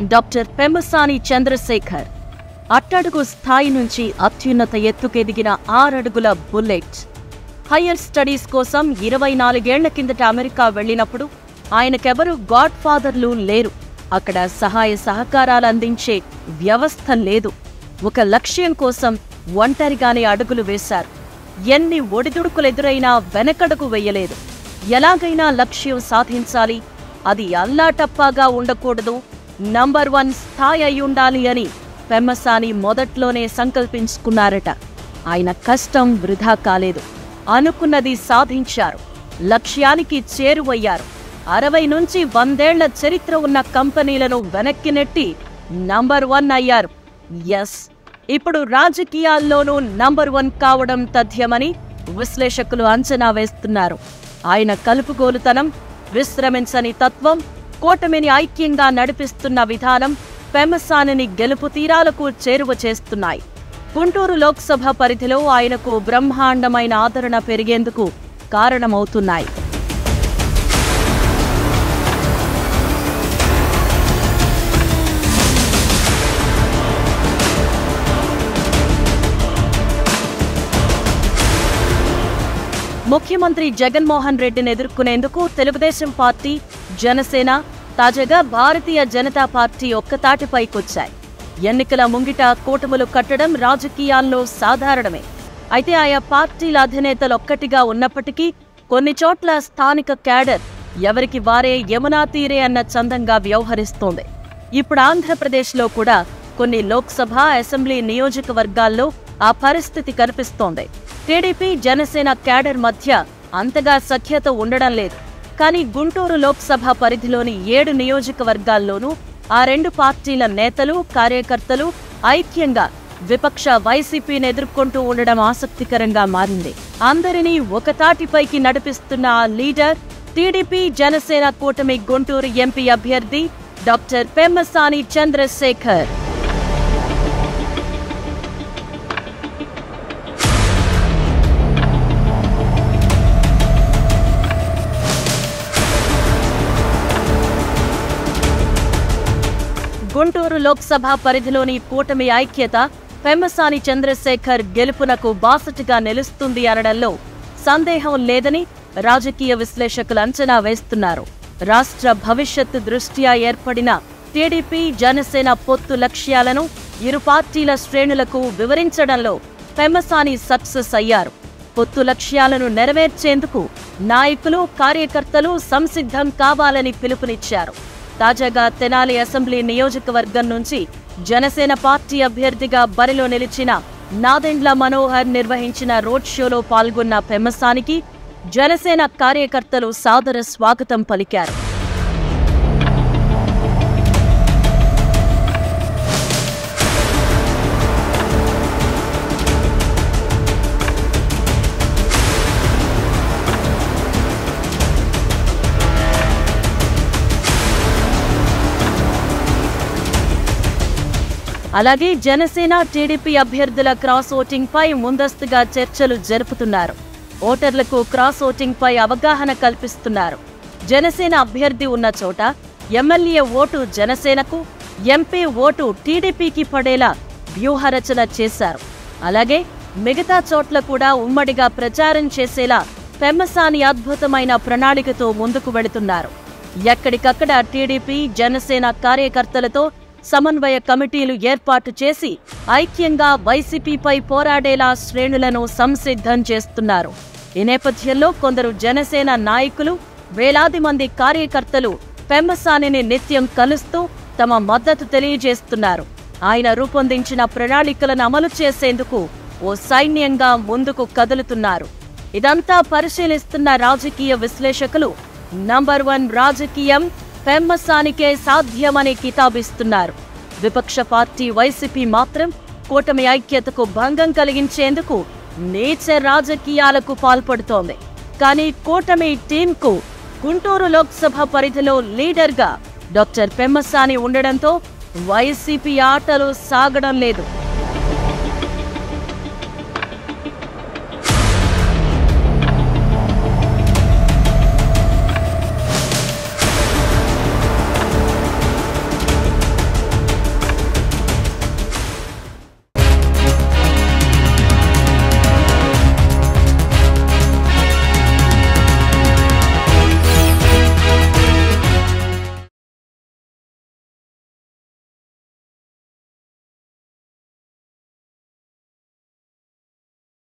doctor Pemmasani Chandrasekhar అట్టడుగు స్థాయి నుంచి అత్యున్నత ఎత్తుకెదిగిన ఆరడుగుల బుల్లెట్ హయ్యర్ స్టడీస్ కోసం ఇరవై నాలుగేళ్ల కిందట అమెరికా వెళ్ళినప్పుడు ఆయనకెవరు గాడ్ ఫాదర్లు లేరు అక్కడ సహాయ సహకారాలు అందించే వ్యవస్థ లేదు ఒక లక్ష్యం కోసం ఒంటరిగానే అడుగులు వేశారు ఎన్ని ఒడిదుడుకులెదురైనా వెనకడుగు వెయ్యలేదు ఎలాగైనా లక్ష్యం సాధించాలి అది అల్లాటప్పాగా ఉండకూడదు నంబర్ వన్ స్థాయి అయి ఉండాలి అని పెమ్మసాని మొదట్లోనే సంకల్పించుకున్నారట ఆయన కష్టం వృధా కాలేదు అనుకున్నది సాధించారు లక్ష్యానికి చేరువయ్యారు అరవై నుంచి వందేళ్ల చరిత్ర ఉన్న కంపెనీలను వెనక్కి నెట్టి నంబర్ వన్ అయ్యారు ఎస్ ఇప్పుడు రాజకీయాల్లోనూ నంబర్ వన్ కావడం తథ్యమని విశ్లేషకులు అంచనా వేస్తున్నారు ఆయన కలుపుగోలుతనం విశ్రమించని తత్వం కూటమిని ఐక్యంగా నడిపిస్తున్న విధానం పెమసానిని గెలుపు తీరాలకు చేరువ చేస్తున్నాయి గుంటూరు లోక్సభ పరిధిలో ఆయనకు బ్రహ్మాండమైన ఆదరణ పెరిగేందుకు కారణమవుతున్నాయి ముఖ్యమంత్రి జగన్మోహన్ రెడ్డిని ఎదుర్కొనేందుకు తెలుగుదేశం పార్టీ జనసేన తాజాగా భారతీయ జనతా పార్టీ ఒక్కతాటిపైకొచ్చాయి ఎన్నికల ముంగిట కూటములు కట్టడం రాజకీయాల్లో సాధారణమే అయితే ఆయా పార్టీల అధినేతలు ఒక్కటిగా ఉన్నప్పటికీ కొన్ని చోట్ల స్థానిక క్యాడర్ ఎవరికి వారే యమునా తీరే అన్న చందంగా వ్యవహరిస్తోంది ఇప్పుడు ఆంధ్రప్రదేశ్లో కూడా కొన్ని లోక్సభ అసెంబ్లీ నియోజకవర్గాల్లో ఆ పరిస్థితి కనిపిస్తోంది టీడీపీ జనసేన క్యాడర్ మధ్య అంతగా సఖ్యత ఉండడం లేదు కానీ గుంటూరు లోక్సభ పరిధిలోని ఏడు నియోజకవర్గాల్లోనూ ఆ రెండు పార్టీల నేతలు కార్యకర్తలు ఐక్యంగా విపక్ష వైసీపీని ఎదుర్కొంటూ ఉండడం ఆసక్తికరంగా మారింది అందరినీ ఒకతాటిపైకి నడిపిస్తున్న ఆ లీడర్ టీడీపీ జనసేన కూటమి గుంటూరు ఎంపీ అభ్యర్థి డాక్టర్ పెమ్మసాని చంద్రశేఖర్ గుంటూరు లోక్సభ పరిధిలోని కూటమి ఐక్యత పెమ్మసాని చంద్రశేఖర్ గెలుపునకు బాసటగా నిలుస్తుంది అనడంలో సందేహం లేదని రాజకీయ విశ్లేషకులు అంచనా వేస్తున్నారు రాష్ట్ర భవిష్యత్తు దృష్ట్యా ఏర్పడిన టీడీపీ జనసేన పొత్తు లక్ష్యాలను ఇరు పార్టీల శ్రేణులకు వివరించడంలో పెమ్మసాని సక్సెస్ అయ్యారు పొత్తు లక్ష్యాలను నెరవేర్చేందుకు నాయకులు కార్యకర్తలు సంసిద్ధం కావాలని పిలుపునిచ్చారు తాజాగా తెనాలి అసెంబ్లీ నియోజకవర్గం నుంచి జనసేన పార్టీ అభ్యర్థిగా బరిలో నిలిచిన నాదెండ్ల మనోహర్ నిర్వహించిన రోడ్ షోలో పాల్గొన్న పెమ్మసానికి జనసేన కార్యకర్తలు సాదర స్వాగతం పలికారు అలాగే జనసేన టీడీపీ అభ్యర్థుల క్రాస్ ఓటింగ్ పై ముందస్తుగా చర్చలు జరుపుతున్నారు ఓటర్లకు క్రాస్ ఓటింగ్ పై అవగాహన కల్పిస్తున్నారు జనసేన అభ్యర్థి ఉన్న చోట ఎమ్మెల్యే ఓటు జనసేనకు ఎంపీ ఓటు టీడీపీకి పడేలా వ్యూహరచన చేశారు అలాగే మిగతా చోట్ల కూడా ఉమ్మడిగా ప్రచారం చేసేలా పెమ్మసాని అద్భుతమైన ప్రణాళికతో ముందుకు వెళుతున్నారు ఎక్కడికక్కడ టీడీపీ జనసేన కార్యకర్తలతో సమన్వయ కమిటీలు ఏర్పాటు చేసి ఐక్యంగా వైసీపీపై పోరాడేలా శ్రేణులను సంసిద్ధం చేస్తున్నారు ఈ నేపథ్యంలో కొందరు జనసేన నాయకులు వేలాది మంది కార్యకర్తలు పెమ్మసానిని నిత్యం కలుస్తూ తమ మద్దతు తెలియజేస్తున్నారు ఆయన రూపొందించిన ప్రణాళికలను అమలు చేసేందుకు ఓ సైన్యంగా ముందుకు కదులుతున్నారు ఇదంతా పరిశీలిస్తున్న రాజకీయ విశ్లేషకులు నంబర్ వన్ రాజకీయం పెమ్మసానికే సాధ్యమని కితాబిస్తున్నారు విపక్ష పార్టీ వైసీపీ మాత్రం కూటమి ఐక్యతకు భంగం కలిగించేందుకు నీచ రాజకీయాలకు పాల్పడుతోంది కానీ కూటమి టీంకు గుంటూరు లోక్సభ పరిధిలో లీడర్గా డాక్టర్ పెమ్మసాని ఉండడంతో వైసీపీ ఆటలు సాగడం లేదు